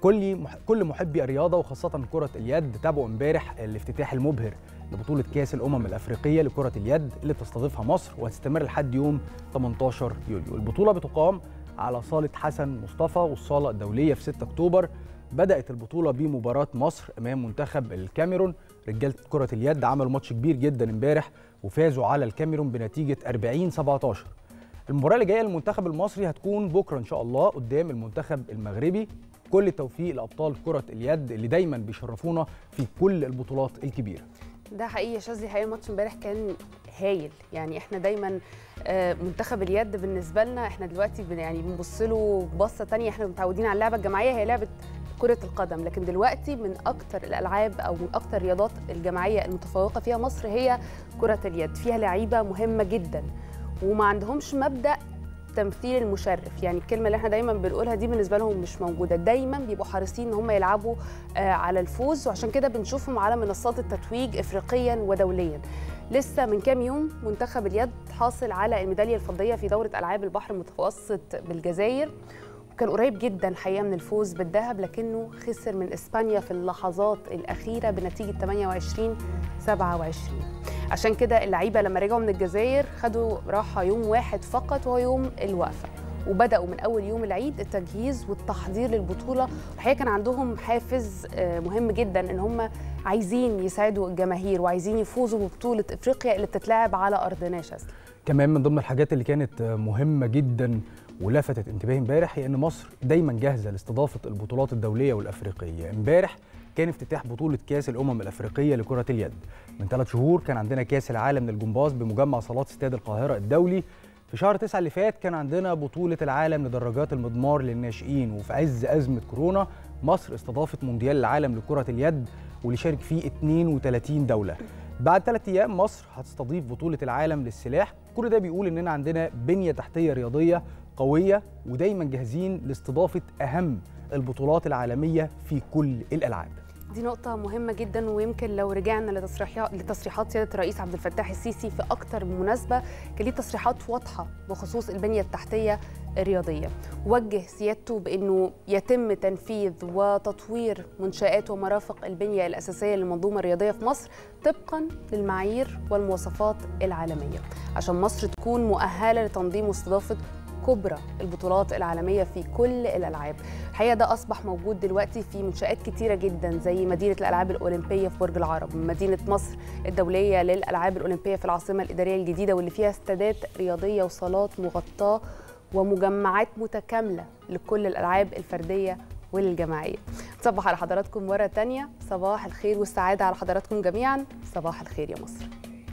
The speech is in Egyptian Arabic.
كل كل محبي الرياضه وخاصه كره اليد تابعوا امبارح الافتتاح المبهر لبطوله كاس الامم الافريقيه لكره اليد اللي بتستضيفها مصر وهتستمر لحد يوم 18 يوليو البطوله بتقام على صاله حسن مصطفى والصاله الدوليه في 6 اكتوبر بدات البطوله بمباراه مصر امام منتخب الكاميرون رجاله كره اليد عملوا ماتش كبير جدا امبارح وفازوا على الكاميرون بنتيجه 40 17 المباراه اللي جايه للمنتخب المصري هتكون بكره ان شاء الله قدام المنتخب المغربي كل التوفيق لابطال كره اليد اللي دايما بيشرفونا في كل البطولات الكبيره ده حقيقي يا شاذلي حقيقي الماتش امبارح كان هايل يعني احنا دايما منتخب اليد بالنسبه لنا احنا دلوقتي بن يعني بنبص له بصه ثانيه احنا متعودين على اللعبه الجماعيه هي لعبه كرة القدم لكن دلوقتي من أكتر الألعاب أو من أكتر الرياضات الجماعية المتفوقة فيها مصر هي كرة اليد فيها لعيبة مهمة جدا وما عندهمش مبدأ تمثيل المشرف يعني الكلمه اللي احنا دايما بنقولها دي بالنسبه لهم مش موجوده دايما بيبقوا حريصين ان هم يلعبوا آه على الفوز وعشان كده بنشوفهم على منصات التتويج افريقيا ودوليا لسه من كام يوم منتخب اليد حاصل على الميداليه الفضيه في دوره العاب البحر المتوسط بالجزائر وكان قريب جدا الحقيقه من الفوز بالذهب لكنه خسر من اسبانيا في اللحظات الاخيره بنتيجه 28 27 عشان كده اللعيبه لما رجعوا من الجزائر خدوا راحه يوم واحد فقط وهو يوم الوقفه وبداوا من اول يوم العيد التجهيز والتحضير للبطوله الحقيقه كان عندهم حافز مهم جدا ان هم عايزين يساعدوا الجماهير وعايزين يفوزوا ببطوله افريقيا اللي بتتلعب على ارضنا شاذلي كمان من ضمن الحاجات اللي كانت مهمه جدا ولفتت انتباهي امبارح هي ان مصر دايما جاهزه لاستضافه البطولات الدوليه والافريقيه امبارح كان افتتاح بطوله كاس الامم الافريقيه لكره اليد من ثلاث شهور كان عندنا كاس العالم للجمباز بمجمع صالات استاد القاهره الدولي في شهر تسعة اللي فات كان عندنا بطولة العالم لدراجات المضمار للناشئين وفي عز أزمة كورونا مصر استضافت مونديال العالم لكرة اليد واللي شارك فيه 32 دولة بعد ثلاث أيام مصر هتستضيف بطولة العالم للسلاح كل ده بيقول إننا عندنا بنية تحتية رياضية قوية ودايما جاهزين لاستضافة أهم البطولات العالمية في كل الألعاب دي نقطة مهمة جدا ويمكن لو رجعنا لتصريحات لتصريحات سيادة الرئيس عبد الفتاح السيسي في أكتر من مناسبة كان ليه تصريحات واضحة بخصوص البنية التحتية الرياضية وجه سيادته بأنه يتم تنفيذ وتطوير منشآت ومرافق البنية الأساسية للمنظومة الرياضية في مصر طبقا للمعايير والمواصفات العالمية عشان مصر تكون مؤهلة لتنظيم واستضافة كبرى البطولات العالمية في كل الألعاب الحقيقة ده أصبح موجود دلوقتي في منشآت كتيرة جدا زي مدينة الألعاب الأولمبية في برج العرب مدينة مصر الدولية للألعاب الأولمبية في العاصمة الإدارية الجديدة واللي فيها استادات رياضية وصالات مغطاة ومجمعات متكاملة لكل الألعاب الفردية والجماعية نصبح على حضراتكم مرة تانية صباح الخير والسعادة على حضراتكم جميعا صباح الخير يا مصر